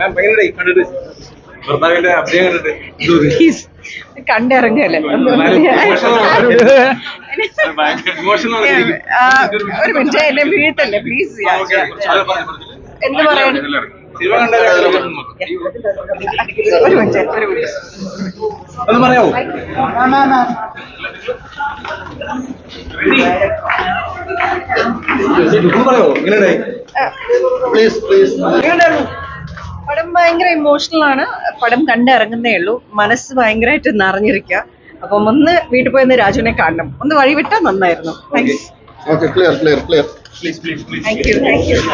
മാം എങ്ങനെയായി കണ്ടിട്ട് ഭർത്താവിന്റെ അഭിനയം കണ്ടിട്ട് എന്ത് തോന്നി? പ്ലീസ് കണ്ടിറങ്ങല്ലേ എന്നാലും emotional ആണ്. ഭയങ്കര emotional ആണ് ശരിക്കും. ഒരു മിനിറ്റ് എന്നെ വീഴ്ത്തല്ലേ പ്ലീസ് ഓക്കേ, അത് പറഞ്ഞു, പറഞ്ഞു. എന്ത് പറയാൻ സിനിമ കണ്ടാലും ഒരു മിനിറ്റ് ഒരു മിനിറ്റ് ഒന്ന് പറയാമോ ഒന്ന് പറയാമോ എങ്ങനെയായി പ്ലീസ് പ്ലീസ് പടം ഭയങ്കര ഇമോഷണൽ ആണ് പടം കണ്ടിറങ്ങുന്നേ ഉള്ളൂ മനസ്സ് ഭയങ്കരമായിട്ട് നിറഞ്ഞിരിക്കുക അപ്പം ഒന്ന് വീട്ടിൽ പോയി ഒന്ന് രാജുവിനെ കാണണം ഒന്ന് വഴി വിട്ടാൽ നന്നായിരുന്നു thanks okay clear clear clear please please please thank you thank you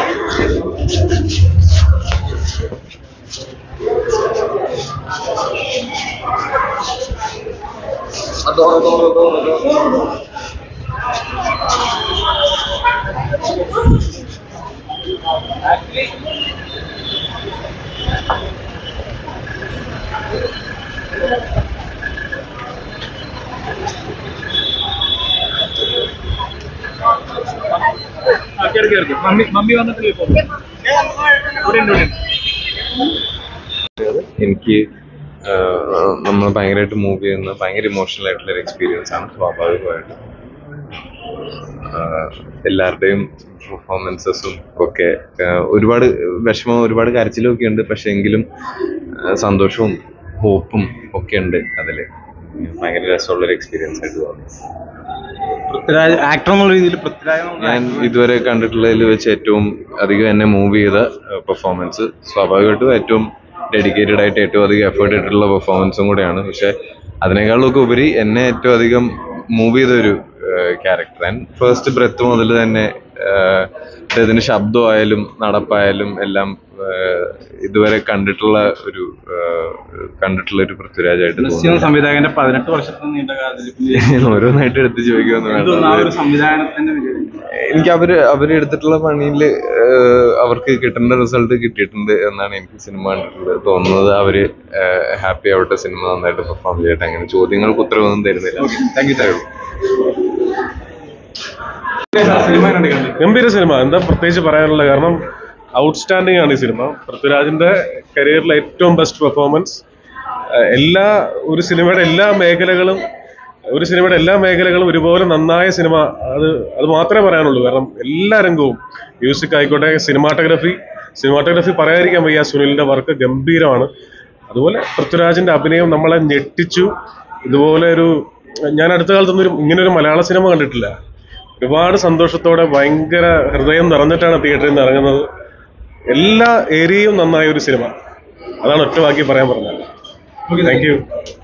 mummy mummy വന്നിട്ടില്ലേ ഇപ്പൊ? ഇവിടെ ഉണ്ട്, ഇവിടെ ഉണ്ട്. എനിക്ക് നമ്മൾ ഭയങ്കരമായിട്ട് മൂവ് ചെയ്യുന്ന ഭയങ്കര ഇമോഷണൽ ആയിട്ടുള്ള ഒരു എക്സ്പീരിയൻസ് ആണ് സ്വാഭാവികമായിട്ടും ആഹ് എല്ലാവരുടെയും പെർഫോമൻസസും ഒക്കെ ആഹ് ഒരുപാട് വിഷമം ഒരുപാട് കരച്ചിലും ഒക്കെ ഉണ്ട് പക്ഷെ എങ്കിലും ആഹ് സന്തോഷവും ഹോപ്പും ഒക്കെ ഉണ്ട് അതിൽ ഭയങ്കര രസമുള്ളൊരു എക്സ്പീരിയൻസ് ആയിട്ട് തോന്നി പൃഥ്വിരാജ് ആക്ടർ എന്നുള്ള രീതിയിൽ പൃഥ്വിരാജ് എന്നുള്ള ഞാൻ ഇതുവരെ കണ്ടിട്ടുള്ളതിൽ വെച്ച് ഏറ്റവും അധികം എന്നെ മൂവ് ചെയ്ത പെർഫോമൻസ് സ്വാഭാവികമായിട്ടും ഏറ്റവും ഡെഡിക്കേറ്റഡ് ആയിട്ട് ഏറ്റവും അധികം എഫേർട്ട് ഇട്ടിട്ടുള്ള പെർഫോമൻസും കൂടെയാണ് പക്ഷെ അതിനേക്കാളൊക്കെ ഉപരി എന്നെ ഏറ്റവും അധികം മൂവ് ചെയ്ത ഒരു ക്യാരക്ടർ ആൻഡ് ഫസ്റ്റ് ബ്രെത്ത് മുതൽ തന്നെ ആഹ് അദ്ദേഹത്തിന്റെ ശബ്ദമായാലും നടപ്പായാലും എല്ലാം ആഹ് ഇതുവരെ കണ്ടിട്ടുള്ള ഒരു ആഹ് കണ്ടിട്ടുള്ള ഒരു പൃഥ്വിരാജായിട്ട് നസീം തോന്നുന്നു സംവിധായകന്റെ പതിനെട്ട് വർഷത്തെ നീണ്ട കാലത്തിൽ ഓരോന്നായിട്ട് എടുത്ത് ചോദിക്കുമെന്ന് ആ ഒരു വേണം സംവിധാനത്തിന്റെ വിജയം. എനിക്ക് അവര് അവര് എടുത്തിട്ടുള്ള പണിയിൽ അവർക്ക് കിട്ടേണ്ട റിസൾട്ട് കിട്ടിയിട്ടുണ്ട് എന്നാണ് എനിക്ക് സിനിമ കണ്ടിട്ടുള്ളത് തോന്നുന്നത് അവര് ഹാപ്പി ആവട്ടെ സിനിമ നന്നായിട്ട് പെർഫോം ചെയ്യട്ടെ അങ്ങനെ ചോദ്യങ്ങൾക്ക് ഉത്തരവൊന്നും തരുന്നില്ല താങ്ക് യു താങ്ക് സിനിമ കണ്ട് കണ്ടു ഗംഭീര സിനിമ എന്താ പ്രത്യേകിച്ച് പറയാനുള്ള കാരണം ഔട്ട്സ്റ്റാൻഡിംഗ് ആണ് ഈ സിനിമ പൃഥ്വിരാജിന്റെ കരിയറിലെ ഏറ്റവും ബെസ്റ്റ് പെർഫോമൻസ് എല്ലാ ഒരു സിനിമയുടെ എല്ലാ മേഖലകളും ഒരു സിനിമയുടെ എല്ലാ മേഖലകളും ഒരുപോലെ നന്നായ സിനിമ അത് അത് മാത്രമേ പറയാനുള്ളൂ കാരണം എല്ലാ രംഗവും മ്യൂസിക് ആയിക്കോട്ടെ സിനിമാട്ടോഗ്രഫി സിനിമാട്ടോഗ്രഫി പറയാതിരിക്കാൻ വയ്യ സുനിലിന്റെ വർക്ക് ഗംഭീരമാണ് അതുപോലെ പൃഥ്വിരാജിന്റെ അഭിനയം നമ്മളെ ഞെട്ടിച്ചു ഇതുപോലെ ഒരു ഞാൻ അടുത്ത കാലത്തൊന്നും ഒരു ഇങ്ങനെ ഒരു മലയാള സിനിമ കണ്ടിട്ടില്ല ഒരുപാട് സന്തോഷത്തോടെ ഭയങ്കര ഹൃദയം നിറഞ്ഞിട്ടാണ് തിയേറ്ററിൽ നിന്ന് ഇറങ്ങുന്നത് എല്ലാ ഏരിയയും നന്നായ ഒരു സിനിമ അതാണ് ഒറ്റ വാക്കി പറയാൻ പറഞ്ഞത് താങ്ക് യു